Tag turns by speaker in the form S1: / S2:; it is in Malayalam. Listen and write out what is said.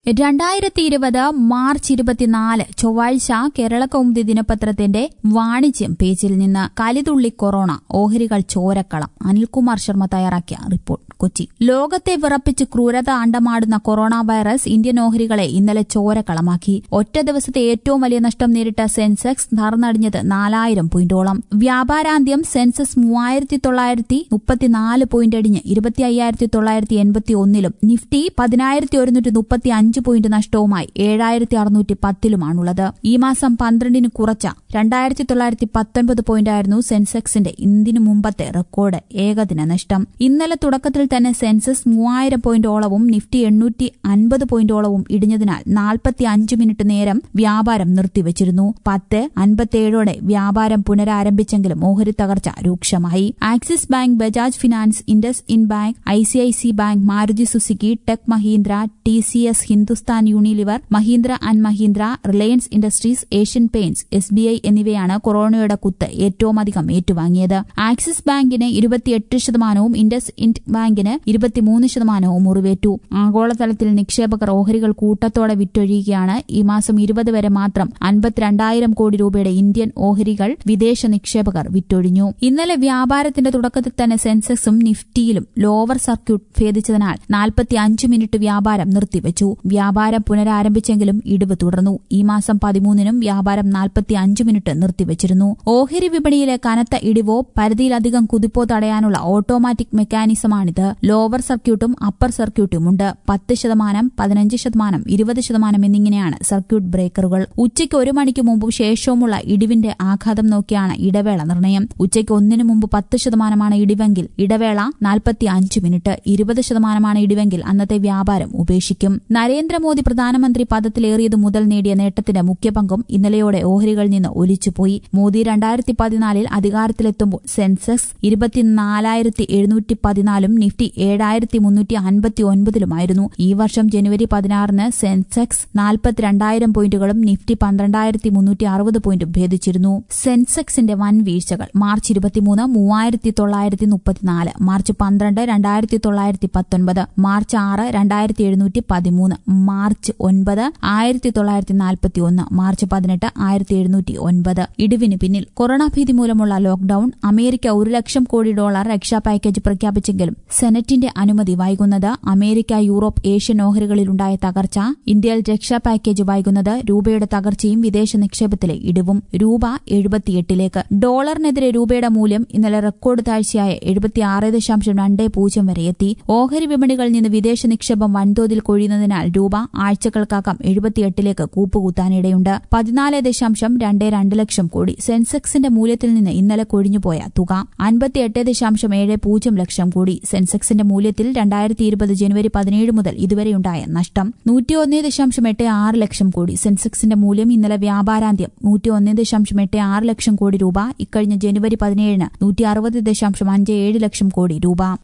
S1: രണ്ടായിരത്തി ഇരുപത് മാർച്ച് ഇരുപത്തിനാല് ചൊവ്വാഴ്ച കേരള കൗമുദി ദിനപത്രത്തിന്റെ വാണിജ്യം പേജിൽ നിന്ന് കലിതുള്ളി കൊറോണ ഓഹരികൾ ചോരക്കളം അനിൽകുമാർ ശർമ്മ തയ്യാറാക്കിയ റിപ്പോർട്ട് കൊച്ചി ലോകത്തെ വിറപ്പിച്ച് ക്രൂരത അണ്ടമാടുന്ന കൊറോണ വൈറസ് ഇന്ത്യൻ ഓഹരികളെ ഇന്നലെ ചോരക്കളമാക്കി ഒറ്റ ദിവസത്തെ ഏറ്റവും വലിയ നഷ്ടം നേരിട്ട സെൻസെക്സ് നറുനടിഞ്ഞത് നാലായിരം പോയിന്റോളം വ്യാപാരാന്ത്യം സെൻസസ് മൂവായിരത്തി തൊള്ളായിരത്തി മുപ്പത്തിനാല് പോയിന്റ് അടിഞ്ഞ് ഇരുപത്തി അയ്യായിരത്തി തൊള്ളായിരത്തി എൺപത്തി ഒന്നിലും നിഫ്റ്റി പതിനായിരത്തി ഒരുന്നൂറ്റി മുപ്പത്തി അഞ്ച് പോയിന്റ് നഷ്ടവുമായി ഏഴായിരത്തി അറുന്നൂറ്റി പത്തിലുമാണുള്ളത് ഈ മാസം പന്ത്രണ്ടിന് കുറച്ച രണ്ടായിരത്തി തൊള്ളായിരത്തി പത്തൊൻപത് പോയിന്റായിരുന്നു സെൻസെക്സിന്റെ ഇതിനു മുമ്പത്തെ റെക്കോർഡ് ഏകദിന നഷ്ടം ഇന്നലെ തുടക്കത്തിൽ തന്നെ സെൻസസ് മൂവായിരം പോയിന്റോളവും നിഫ്റ്റി എണ്ണൂറ്റി അൻപത് പോയിന്റോളവും ഇടിഞ്ഞതിനാൽ നാൽപ്പത്തി അഞ്ച് മിനിറ്റ് നേരം വ്യാപാരം നിർത്തിവച്ചിരുന്നു പത്ത് അൻപത്തിയേഴോടെ വ്യാപാരം പുനരാരംഭിച്ചെങ്കിലും ഓഹരി തകർച്ച രൂക്ഷമായി Axis Bank Bajaj Finance IndusInd Bank ICICI Bank Maruti Suzuki Tech Mahindra T C S Hindustan Unilever Mahindra and Mahindra Reliance Industries Asian Paints S B I എന്നിവയാണ് കൊറോണയുടെ കുത്ത് ഏറ്റവും അധികം ഏറ്റുവാങ്ങിയത് ആക്സിസ് ബാങ്കിന് ഇരുപത്തിയെട്ട് ശതമാനവും ഇൻഡസ് ഇൻഡ് ബാങ്കിന് ഇരുപത്തിമൂന്ന് ശതമാനവും മുറിവേറ്റു ആഗോളതലത്തിൽ നിക്ഷേപകർ ഓഹരികൾ കൂട്ടത്തോടെ വിറ്റൊഴിയുകയാണ് ഈ മാസം ഇരുപത് വരെ മാത്രം അൻപത്തിരണ്ടായിരം കോടി രൂപയുടെ ഇന്ത്യൻ ഓഹരികൾ വിദേശ നിക്ഷേപകർ വിറ്റൊഴിഞ്ഞു ഇന്നലെ വ്യാപാരത്തിന്റെ തുടക്കത്തിൽ തന്നെ സെൻസെക്സും നിഫ്റ്റിയിലും ലോവർ സർക്യൂട്ട് ഭേദിച്ചതിനാൽ നാൽപ്പത്തി അഞ്ച് മിനിറ്റ് വ്യാപാരം നിർത്തിവച്ചു വ്യാപാരം പുനരാരംഭിച്ചെങ്കിലും ഇടിവ് തുടർന്നു ഈ മാസം പതിമൂന്നിനും വ്യാപാരം നാൽപ്പത്തി അഞ്ച് മിനിറ്റ് നിർത്തിവച്ചിരുന്നു ഓഹരി വിപണിയിലെ കനത്ത ഇടിവോ പരിധിയിലധികം കുതിപ്പോ തടയാനുള്ള ഓട്ടോമാറ്റിക് മെക്കാനിസമാണിത് ലോവർ സർക്യൂട്ടും അപ്പർ സർക്യൂട്ടുമുണ്ട് പത്ത് ശതമാനം പതിനഞ്ച് ശതമാനം ഇരുപത് ശതമാനം എന്നിങ്ങനെയാണ് സർക്യൂട്ട് ബ്രേക്കറുകൾ ഉച്ചയ്ക്ക് ഒരു മണിക്ക് മുമ്പും ശേഷവുമുള്ള ഇടിവിന്റെ ആഘാതം നോക്കിയാണ് ഇടവേള നിർണയം ഉച്ചയ്ക്ക് ഒന്നിനു മുമ്പ് പത്ത് ശതമാനമാണ് ഇടിവെങ്കിൽ ഇടവേള നാൽപ്പത്തി അഞ്ച് മിനിറ്റ് ഇരുപത് ശതമാനമാണ് ഇടിവെങ്കിൽ അന്നത്തെ വ്യാപാരം ഉപേക്ഷിക്കും നരേന്ദ്രമോദി പ്രധാനമന്ത്രി പദത്തിലേറിയതു മുതൽ നേടിയ നേട്ടത്തിന്റെ മുഖ്യ പങ്കും ഇന്നലെയോടെ ഓഹരികളിൽ നിന്ന് ഒലിച്ചുപോയി മോദി രണ്ടായിരത്തി പതിനാലിൽ അധികാരത്തിലെത്തുമ്പോൾ സെൻസെക്സ് ഇരുപത്തിനാലായിരത്തി എഴുന്നൂറ്റി പതിനാലും നിഫ്റ്റി ഏഴായിരത്തി മുന്നൂറ്റി അൻപത്തി ഒൻപതിലുമായിരുന്നു ഈ വർഷം ജനുവരി പതിനാറിന് സെൻസെക്സ് നാൽപ്പത്തിരണ്ടായിരം പോയിന്റുകളും നിഫ്റ്റി പന്ത്രണ്ടായിരത്തി മുന്നൂറ്റി അറുപത് പോയിന്റും ഭേദിച്ചിരുന്നു സെൻസെക്സിന്റെ വൻ വീഴ്ചകൾ മാർച്ച് ഇരുപത്തിമൂന്ന് മൂവായിരത്തി തൊള്ളായിരത്തി മുപ്പത്തിനാല് മാർച്ച് പന്ത്രണ്ട് രണ്ടായിരത്തി തൊള്ളായിരത്തി പത്തൊൻപത് മാർച്ച് ആറ് രണ്ടായിരത്തി എഴുന്നൂറ്റി പതിമൂന്ന് മാർച്ച് ഒൻപത് ആയിരത്തി തൊള്ളായിരത്തി നാൽപ്പത്തി ഒന്ന് മാർച്ച് പതിനെട്ട് ആയിരത്തി എഴുന്നൂറ്റി ഒൻപത് ഇടിവിന് പിന്നിൽ കൊറോണ ഭീതി മൂലമുള്ള ലോക്ഡൌൺ അമേരിക്ക ഒരു ലക്ഷം കോടി ഡോളർ രക്ഷാ പാക്കേജ് പ്രഖ്യാപിച്ചെങ്കിലും സെനറ്റിന്റെ അനുമതി വൈകുന്നത് അമേരിക്ക യൂറോപ്പ് ഏഷ്യൻ ഓഹരികളിലുണ്ടായ തകർച്ച ഇന്ത്യയിൽ രക്ഷാ പാക്കേജ് വൈകുന്നത് രൂപയുടെ തകർച്ചയും വിദേശ നിക്ഷേപത്തിലെ ഇടിവും രൂപ എഴുപത്തിയെട്ടിലേക്ക് ഡോളറിനെതിരെ രൂപയുടെ മൂല്യം ഇന്നലെ റെക്കോർഡ് താഴ്ചയായ എഴുപത്തിയാറ് ദശാംശം രണ്ട് പൂജ്യം വരെ എത്തി ഓഹരി വിപണികളിൽ നിന്ന് വിദേശ നിക്ഷേപം വൻതോതിൽ കൊഴിയുന്നതിനാൽ രൂപ ആഴ്ചകൾക്കകം എഴുപത്തിയെട്ടിലേക്ക് കൂപ്പുകുത്താനിടയുണ്ട് പതിനാല് ദശാംശം രണ്ട് രണ്ട് ലക്ഷം കോടി സെൻസെക്സിന്റെ മൂല്യത്തിൽ നിന്ന് ഇന്നലെ കൊഴിഞ്ഞുപോയ തുക അൻപത്തിയെട്ട് ദശാംശം ഏഴ് പൂജ്യം ലക്ഷം കോടി സെൻസെക്സിന്റെ മൂല്യത്തിൽ രണ്ടായിരത്തി ഇരുപത് ജനുവരി പതിനേഴ് മുതൽ ഇതുവരെയുണ്ടായ നഷ്ടം നൂറ്റിയൊന്ന് ദശാംശം എട്ട് ആറ് ലക്ഷം കോടി സെൻസെക്സിന്റെ മൂല്യം ഇന്നലെ വ്യാപാരാന്ത്യം നൂറ്റിയൊന്ന് ദശാംശം എട്ട് ആറ് ലക്ഷം കോടി രൂപ ഇക്കഴിഞ്ഞ ജനുവരി പതിനേഴിന് നൂറ്റി അറുപത് ദശാംശം അഞ്ച് ഏഴ് ലക്ഷം കോടി രൂപ